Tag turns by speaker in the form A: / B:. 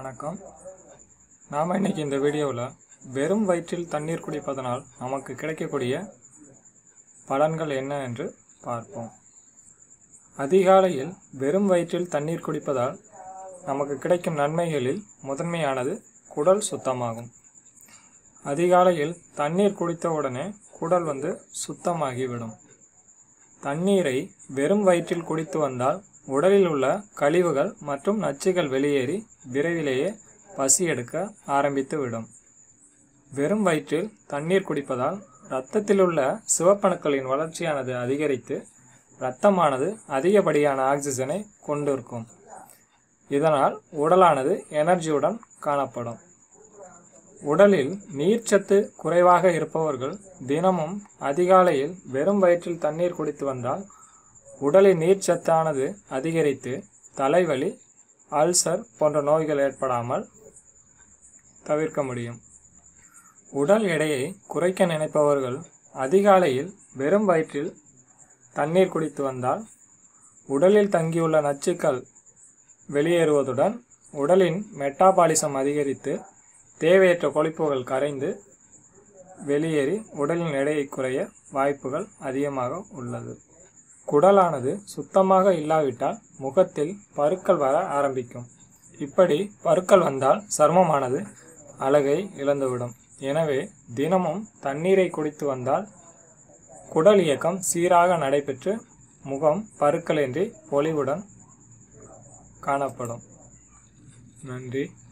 A: வணக்கம் நாம் இன்னைக்கு இந்த வீடியோவில் வெறும் வயிற்றில் தண்ணீர் குடிப்பதனால் நமக்கு கிடைக்கக்கூடிய பலன்கள் என்ன என்று பார்ப்போம் அதிகாலையில் வெறும் வயிற்றில் தண்ணீர் குடிப்பதால் நமக்கு கிடைக்கும் நன்மைகளில் முதன்மையானது குடல் சுத்தமாகும் அதிகாலையில் தண்ணீர் குடித்த உடனே குடல் வந்து சுத்தமாகிவிடும் தண்ணீரை வெறும் வயிற்றில் குடித்து வந்தால் உடலில் உள்ள கழிவுகள் மற்றும் நச்சுகள் வெளியேறி விரைவிலேயே பசி எடுக்க ஆரம்பித்து விடும் வெறும் வயிற்றில் தண்ணீர் குடிப்பதால் இரத்தத்தில் உள்ள சிவப்பணுக்களின் வளர்ச்சியானது அதிகரித்து இரத்தமானது அதிகப்படியான ஆக்சிஜனை கொண்டிருக்கும் இதனால் உடலானது எனர்ஜியுடன் காணப்படும் உடலில் நீர்ச்சத்து குறைவாக இருப்பவர்கள் தினமும் அதிகாலையில் வெறும் வயிற்றில் தண்ணீர் குடித்து வந்தால் உடலின் நீர்ச்சத்தானது அதிகரித்து தலைவலி அல்சர் போன்ற நோய்கள் ஏற்படாமல் தவிர்க்க முடியும் உடல் எடையை குறைக்க நினைப்பவர்கள் அதிகாலையில் வெறும் வயிற்றில் தண்ணீர் குடித்து வந்தால் உடலில் தங்கியுள்ள நச்சுக்கள் வெளியேறுவதுடன் உடலின் மெட்டாபாலிசம் அதிகரித்து தேவையற்ற கொழுப்புகள் கரைந்து வெளியேறி உடலின் எடையை குறைய வாய்ப்புகள் அதிகமாக உள்ளது குடலானது சுத்தமாக இல்லாவிட்டால் முகத்தில் பருக்கள் வர ஆரம்பிக்கும் இப்படி பருக்கள் வந்தால் சர்மமானது அழகை இழந்துவிடும் எனவே தினமும் தண்ணீரை குடித்து வந்தால் குடல் இயக்கம் சீராக நடைபெற்று முகம் பருக்களின்றி பொலிவுடன் காணப்படும் நன்றி